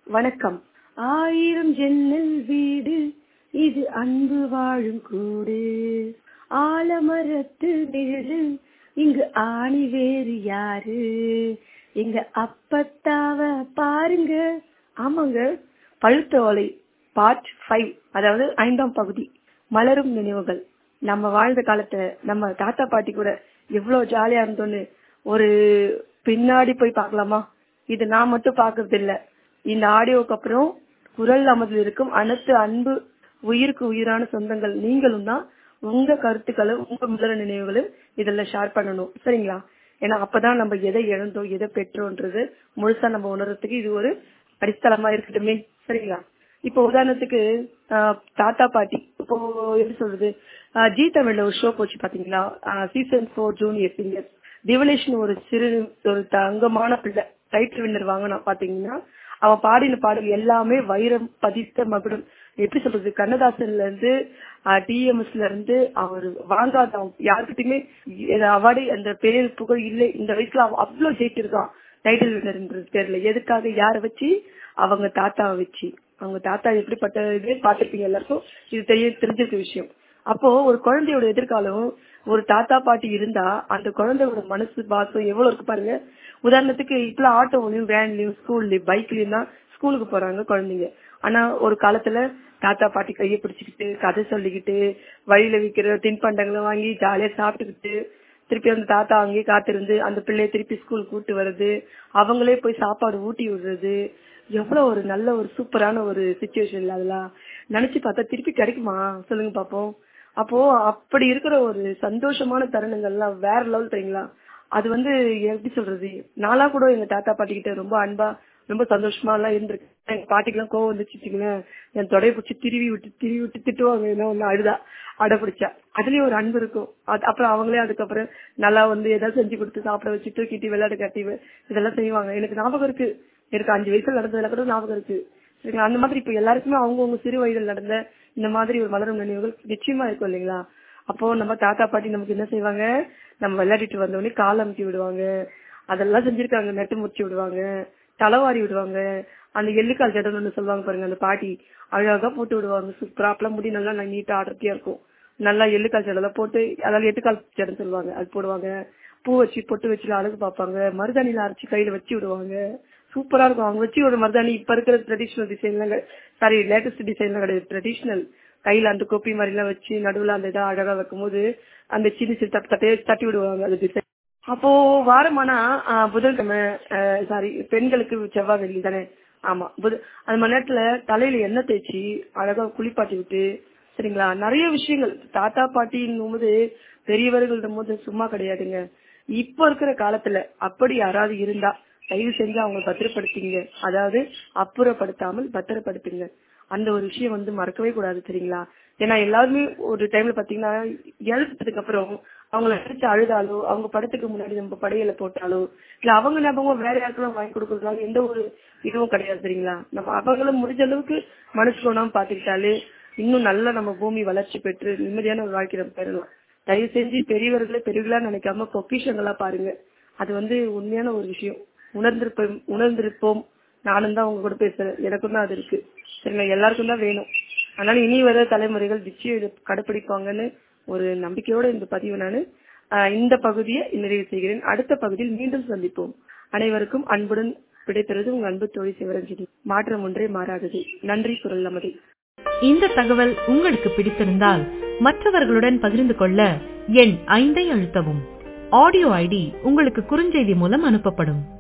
வணக்கம் ஆயிரம் ஜன்னல் வீடு இது அன்பு வாழும் கூடு ஆலமரத்து நிழலு இங்கு ஆணி வேறு யாரு எங்க அப்பத்தாவ பாருங்க ஆமாங்க பழுத்த ஓலை பார்ட் ஃபைவ் அதாவது ஐந்தாம் பகுதி மலரும் நினைவுகள் நம்ம வாழ்ந்த காலத்துல நம்ம தாத்தா பாட்டி கூட எவ்வளவு ஜாலியா இருந்தோம்னு ஒரு பின்னாடி போய் பார்க்கலாமா இது நான் மட்டும் பாக்குறது இல்ல இந்த ஆடியோக்கு அப்புறம் குரல் அமர்வில் இருக்கும் அனைத்து அன்பு உயிருக்கு உயிரான சொந்தங்கள் நீங்களும் தான் உங்க கருத்துக்களும் உங்க முதல நினைவுகளும் இதெல்லாம் ஷேர் பண்ணணும் சரிங்களா ஏன்னா அப்பதான் நம்ம எதை இழந்தோம் எதை பெற்றோன்றது முழுசா நம்ம உணர்றதுக்கு இது ஒரு அடித்தளமா இருக்கட்டுமே சரிங்களா இப்போ உதாரணத்துக்கு ஆஹ் தாத்தா பாட்டி இப்போ எப்படி சொல்றது ஆஹ் ஜி தமிழ்ல ஒரு ஷோ போச்சு பாத்தீங்களா சீசன் போர் ஜூனியர் சிங்கர் திவனேஷ்னு ஒரு சிறு ஒரு தங்கமான பிள்ளை டைட்டில் வின்னர் வாங்கினான் பாத்தீங்கன்னா அவன் பாடின பாடல் எல்லாமே வைரம் பதித்த மகுடம் எப்படி சொல்றது கண்ணதாசன்ல இருந்து டிஎம்எஸ்ல இருந்து அவர் வாங்காத அவன் யாருக்கிட்டயுமே அவார்டு அந்த பேர் புகழ் இல்லை இந்த வயசுல அவன் அவ்வளவு ஜெயிச்சிருக்கான் டைட்டில் வின்னர்ன்றது தெரியல எதுக்காக யார வச்சு அவங்க தாத்தாவை வச்சு அவங்க தாத்தா எப்படிப்பட்ட இது பாத்திருப்பீங்க எல்லாருக்கும் இது தெரிய தெரிஞ்சிருக்க விஷயம் அப்போ ஒரு குழந்தையோட எதிர்காலம் ஒரு தாத்தா பாட்டி இருந்தா அந்த குழந்தையோட மனசு பாசம் எவ்வளவு இருக்கு பாருங்க உதாரணத்துக்கு இப்பெல்லாம் ஆட்டோவிலயும் வேன்லயும் ஸ்கூல்லயும் பைக்லயும் தான் ஸ்கூலுக்கு போறாங்க குழந்தைங்க ஆனா ஒரு காலத்துல தாத்தா பாட்டி கையை பிடிச்சுக்கிட்டு கதை சொல்லிக்கிட்டு வழியில விக்கிற தின்பண்டங்களை வாங்கி ஜாலியா சாப்பிட்டுக்கிட்டு திருப்பி அந்த தாத்தா அங்கேயே காத்திருந்து அந்த பிள்ளைய திருப்பி ஸ்கூல் கூட்டு வர்றது அவங்களே போய் சாப்பாடு ஊட்டி விடுறது எவ்வளவு ஒரு நல்ல ஒரு சூப்பரான ஒரு சுச்சுவேஷன் அதெல்லாம் நினைச்சு பார்த்தா திருப்பி கிடைக்குமா சொல்லுங்க பாப்போம் அப்போ அப்படி இருக்கிற ஒரு சந்தோஷமான தருணங்கள்லாம் வேற லெவல் தெரியுங்களா அது வந்து எப்படி சொல்றது நாளா கூட எங்க தாத்தா பாட்டி கிட்ட ரொம்ப அன்பா ரொம்ப சந்தோஷமா எல்லாம் இருந்திருக்கு எங்க பாட்டிக்கு எல்லாம் கோவம் வந்துச்சுங்களேன் என் தொடைய பிடிச்சி திருவி விட்டு திருவி விட்டு திட்டுவாங்க என்ன ஒண்ணு அழுதா அடை பிடிச்சா அதுலயும் ஒரு அன்பு இருக்கும் அப்புறம் அவங்களே அதுக்கப்புறம் நல்லா வந்து ஏதாவது செஞ்சு கொடுத்து சாப்பிட வச்சு தூக்கிட்டு விளையாட கட்டி இதெல்லாம் செய்வாங்க எனக்கு ஞாபகம் இருக்கு எனக்கு அஞ்சு வயசுல நடந்ததுல கூட ஞாபகம் இருக்கு சரிங்களா அந்த மாதிரி இப்ப எல்லாருக்குமே அவங்கவுங்க சிறு வயதில் நடந்த இந்த மாதிரி ஒரு மலரும் நினைவுகள் நிச்சயமா இருக்கும் இல்லைங்களா அப்போ நம்ம தாத்தா பாட்டி நமக்கு என்ன செய்வாங்க நம்ம விளையாடிட்டு வந்தோடனே கால் அமுத்தி விடுவாங்க அதெல்லாம் செஞ்சிருக்காங்க நெட்டு முடிச்சு விடுவாங்க தலைவாரி விடுவாங்க அந்த எள்ளுக்கால் ஜடன்னு சொல்லுவாங்க பாருங்க அந்த பாட்டி அழகா போட்டு விடுவாங்க சூப்பரா அப்பெல்லாம் முடி நல்லா நீட்டா அடர்த்தியா இருக்கும் நல்லா எள்ளுக்கால் ஜடெல்லாம் போட்டு அதாவது எட்டுக்கால் ஜடம் சொல்லுவாங்க அது போடுவாங்க பூ வச்சு பொட்டு வச்சு அழகு பார்ப்பாங்க மருதாணியில அரைச்சு கையில வச்சு விடுவாங்க சூப்பரா இருக்கும் அவங்க வச்சு ஒரு மருதாணி இப்ப இருக்கிற ட்ரெடிஷனல் டிசைன்லாம் சாரி லேட்டஸ்ட் டிசைன்லாம் கிடையாது ட்ரெடிஷனல் கையில அந்த கோப்பி மாதிரி எல்லாம் வச்சு நடுவுல அந்த இதை அழகா வைக்கும் போது அந்த சின்ன சின்ன தட்டு தட்டையே தட்டி விடுவாங்க அந்த டிசைன் அப்போ வாரமானா புதன்கிழமை சாரி பெண்களுக்கு செவ்வாய் வெள்ளி தானே ஆமா புத அந்த மணி நேரத்துல தலையில எண்ணெய் தேய்ச்சி அழகா குளிப்பாட்டி விட்டு சரிங்களா நிறைய விஷயங்கள் தாத்தா பாட்டின்னும் போது பெரியவர்கள் போது சும்மா கிடையாதுங்க இப்ப இருக்கிற காலத்துல அப்படி யாராவது இருந்தா தயவு செஞ்சு அவங்க பத்திரப்படுத்திங்க அதாவது அப்புறப்படுத்தாமல் பத்திரப்படுத்துங்க அந்த ஒரு விஷயம் வந்து மறக்கவே கூடாது சரிங்களா ஏன்னா எல்லாருமே ஒரு டைம்ல பாத்தீங்கன்னா இழந்ததுக்கு அப்புறம் அவங்கள நினைச்சு அழுதாலோ அவங்க படத்துக்கு முன்னாடி நம்ம படையில போட்டாலோ இல்ல அவங்க ஞாபகம் வேற யாருக்கெல்லாம் வாங்கி கொடுக்கறதுனால எந்த ஒரு இதுவும் கிடையாது சரிங்களா நம்ம அவங்களும் முடிஞ்ச அளவுக்கு மனசு கொண்டாம பாத்துக்கிட்டாலே இன்னும் நல்ல நம்ம பூமி வளர்ச்சி பெற்று நிம்மதியான ஒரு வாழ்க்கை நம்ம பெறலாம் தயவு செஞ்சு பெரியவர்களை பெரியவர்களா நினைக்காம பொக்கிஷங்களா பாருங்க அது வந்து உண்மையான ஒரு விஷயம் உணர்ந்திருப்போம் உணர்ந்திருப்போம் நானும் தான் உங்க கூட பேசுறேன் எனக்கும் தான் அது இருக்கு சரிங்களா எல்லாருக்கும் தான் வேணும் அதனால இனி வர தலைமுறைகள் நிச்சயம் கடைபிடிப்பாங்கன்னு ஒரு நம்பிக்கையோட இந்த பதிவு நான் இந்த பகுதியை நிறைவு செய்கிறேன் அடுத்த பகுதியில் மீண்டும் சந்திப்போம் அனைவருக்கும் அன்புடன் விடைபெறுவது உங்க அன்பு தோழி சிவரஞ்சனி மாற்றம் ஒன்றே மாறாதது நன்றி குரல் நமது இந்த தகவல் உங்களுக்கு பிடித்திருந்தால் மற்றவர்களுடன் பகிர்ந்து கொள்ள எண் ஐந்தை அழுத்தவும் ஆடியோ ஐடி உங்களுக்கு குறுஞ்செய்தி மூலம் அனுப்பப்படும்